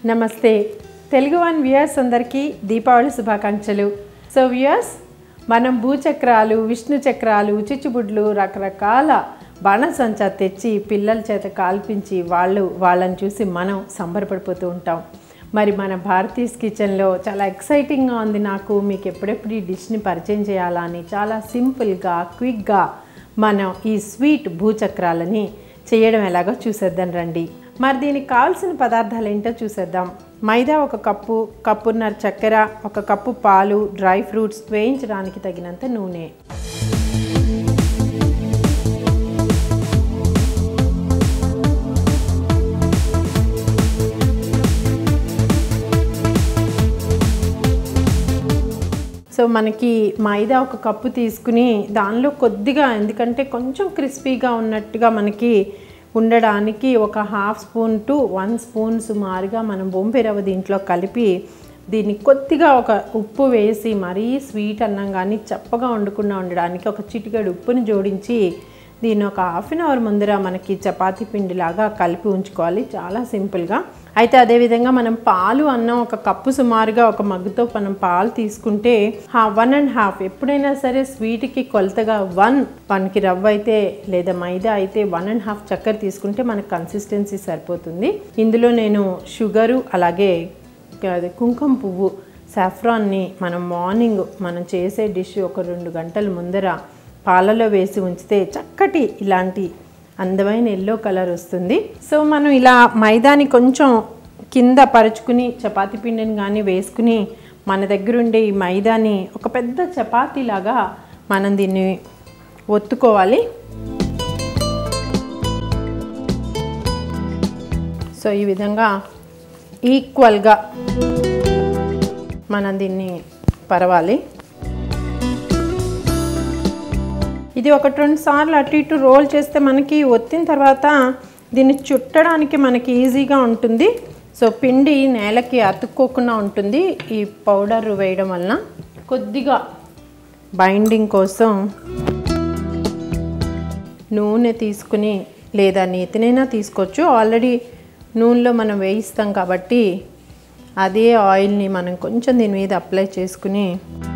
నమస్తే Telugu one viewers అందరికీ దీపావళి శుభాకాంక్షలు సో వ్యూయర్స్ మనం భూచక్రాలు విష్ణు చక్రాలు చిచ్చుబుడ్లు రకరకాల బాణసంచ తెచ్చి పిల్లల చేత కాల్పించి వాళ్ళు వాళ్ళని చూసి మనం సంబరపడిపోతూ ఉంటాం మరి మన భారతీస్ కిచెన్లో చాలా ఎక్సైటింగ్గా ఉంది నాకు మీకు ఎప్పుడెప్పుడు ఈ డిష్ని పరిచయం చేయాలా అని చాలా సింపుల్గా క్విక్గా మనం ఈ స్వీట్ భూచక్రాలని చేయడం ఎలాగో చూసేద్దాం రండి మరి దీనికి కావాల్సిన పదార్థాలు ఏంటో చూసేద్దాం మైదా ఒక కప్పు కప్పున్నర చక్కెర ఒక కప్పు పాలు డ్రై ఫ్రూట్స్ వేయించడానికి తగినంత నూనె సో మనకి మైదా ఒక కప్పు తీసుకుని దానిలో కొద్దిగా ఎందుకంటే కొంచెం క్రిస్పీగా ఉన్నట్టుగా మనకి ఉండడానికి ఒక half spoon to one spoon సుమారుగా మనం బొంబే రవ్వ దీంట్లో కలిపి దీన్ని కొద్దిగా ఒక ఉప్పు వేసి మరీ స్వీట్ అన్నం కానీ చప్పగా వండకుండా ఉండడానికి ఒక చిటికెడు ఉప్పుని జోడించి దీన్ని ఒక హాఫ్ అన్ అవర్ ముందర మనకి చపాతీ పిండిలాగా కలిపి ఉంచుకోవాలి చాలా సింపుల్గా అయితే అదేవిధంగా మనం పాలు అన్నం ఒక కప్పు సుమారుగా ఒక మగ్గుతో మనం పాలు తీసుకుంటే హా వన్ అండ్ హాఫ్ ఎప్పుడైనా సరే స్వీట్కి కొలతగా వన్ వన్కి రవ్వ అయితే లేదా మైదా అయితే వన్ అండ్ హాఫ్ చక్కెర తీసుకుంటే మనకు కన్సిస్టెన్సీ సరిపోతుంది ఇందులో నేను షుగరు అలాగే అది కుంకుమ పువ్వు సాఫ్రాన్ని మనం మార్నింగ్ మనం చేసే డిష్ ఒక రెండు గంటల ముందర పాలలో వేసి ఉంచితే చక్కటి ఇలాంటి అందమైన ఎల్లో కలర్ వస్తుంది సో మనం ఇలా మైదాని కొంచెం కింద పరుచుకుని చపాతీ పిండిని కానీ వేసుకుని మన దగ్గర ఉండే ఈ మైదాని ఒక పెద్ద చపాతీలాగా మనం దీన్ని ఒత్తుకోవాలి సో ఈ విధంగా ఈక్వల్గా మనం దీన్ని పరవాలి ఇది ఒకటి రెండు సార్లు అటు ఇటు రోల్ చేస్తే మనకి ఒత్తిన తర్వాత దీన్ని చుట్టడానికి మనకి ఈజీగా ఉంటుంది సో పిండి నేలకి అతుక్కోకుండా ఉంటుంది ఈ పౌడర్ వేయడం వలన కొద్దిగా బైండింగ్ కోసం నూనె తీసుకుని లేదా నేతినైనా తీసుకోవచ్చు ఆల్రెడీ నూనెలో మనం వేయిస్తాం కాబట్టి అదే ఆయిల్ని మనం కొంచెం దీని మీద అప్లై చేసుకుని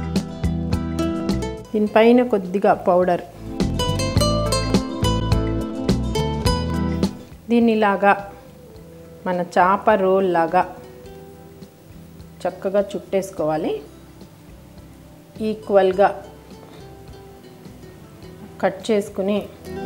దీనిపైన కొద్దిగా పౌడర్ దీన్ని ఇలాగా మన చాప రోల్ లాగా చక్కగా చుట్టేసుకోవాలి ఈక్వల్గా కట్ చేసుకుని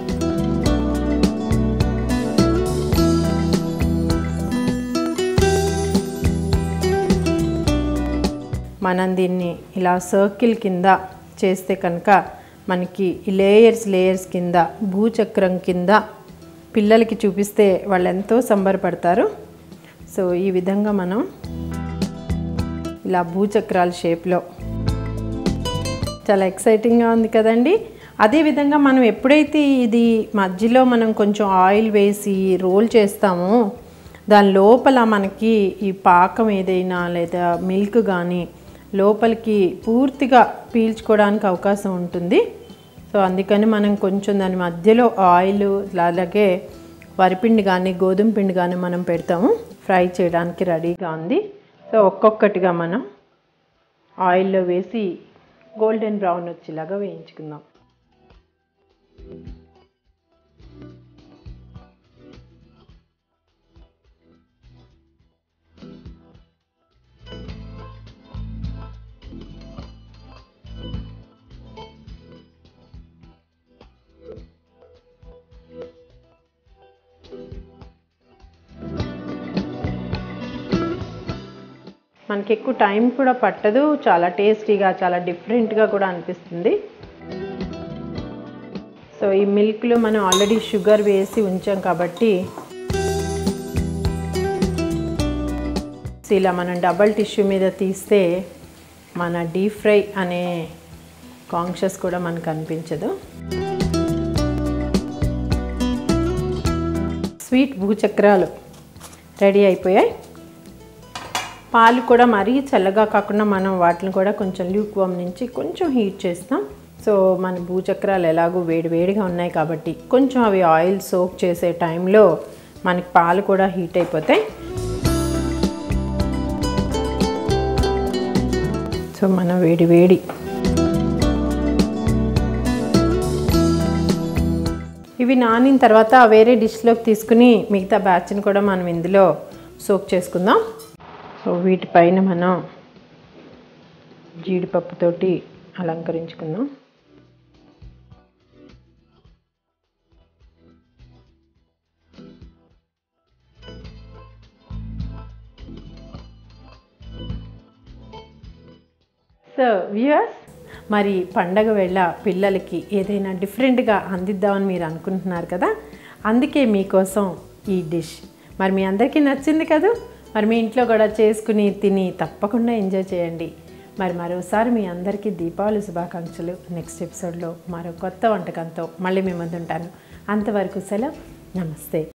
మనం దీన్ని ఇలా సర్కిల్ కింద చేస్తే కనుక మనకి ఈ లేయర్స్ లేయర్స్ కింద భూచక్రం కింద పిల్లలకి చూపిస్తే వాళ్ళు ఎంతో సంబరపడతారు సో ఈ విధంగా మనం ఇలా భూచక్రాల షేప్లో చాలా ఎక్సైటింగ్గా ఉంది కదండి అదేవిధంగా మనం ఎప్పుడైతే ఇది మధ్యలో మనం కొంచెం ఆయిల్ వేసి రోల్ చేస్తామో దాని లోపల మనకి ఈ పాకం ఏదైనా లేదా మిల్క్ కానీ లోపలికి పూర్తిగా పీల్చుకోవడానికి అవకాశం ఉంటుంది సో అందుకని మనం కొంచెం దాని మధ్యలో ఆయిల్ అలాగే వరిపిండి కానీ గోధుమ పిండి కానీ మనం పెడతాము ఫ్రై చేయడానికి రెడీగా ఉంది సో ఒక్కొక్కటిగా మనం ఆయిల్లో వేసి గోల్డెన్ బ్రౌన్ వచ్చేలాగా వేయించుకుందాం మనకి ఎక్కువ టైం కూడా పట్టదు చాలా టేస్టీగా చాలా డిఫరెంట్గా కూడా అనిపిస్తుంది సో ఈ మిల్క్లో మనం ఆల్రెడీ షుగర్ వేసి ఉంచాం కాబట్టి ఇలా మనం డబల్ టిష్యూ మీద తీస్తే మన డీప్ ఫ్రై అనే కాన్షియస్ కూడా మనకు అనిపించదు స్వీట్ భూచక్రాలు రెడీ అయిపోయాయి పాలు కూడా మరీ చల్లగా కాకుండా మనం వాటిని కూడా కొంచెం ల్యూక్ వామ్ నుంచి కొంచెం హీట్ చేస్తాం సో మన భూచక్రాలు ఎలాగో వేడి వేడిగా ఉన్నాయి కాబట్టి కొంచెం అవి ఆయిల్ సోక్ చేసే టైంలో మనకి పాలు కూడా హీట్ అయిపోతాయి సో మన వేడి వేడి ఇవి నానిన తర్వాత వేరే డిష్లోకి తీసుకుని మిగతా బ్యాచ్ని కూడా మనం ఇందులో సోక్ చేసుకుందాం సో వీటిపైన మనం జీడిపప్పుతోటి అలంకరించుకుందాం సో వ్యూయర్స్ మరి పండగ వేళ పిల్లలకి ఏదైనా డిఫరెంట్గా అందిద్దామని మీరు అనుకుంటున్నారు కదా అందుకే మీకోసం ఈ డిష్ మరి మీ అందరికీ నచ్చింది కదా మరి మీ ఇంట్లో కూడా చేసుకుని తిని తప్పకుండా ఎంజాయ్ చేయండి మరి మరోసారి మీ అందరికీ దీపావళి శుభాకాంక్షలు నెక్స్ట్ ఎపిసోడ్లో మరో కొత్త వంటకంతో మళ్ళీ మీ ముందు ఉంటాను అంతవరకు సెలవు నమస్తే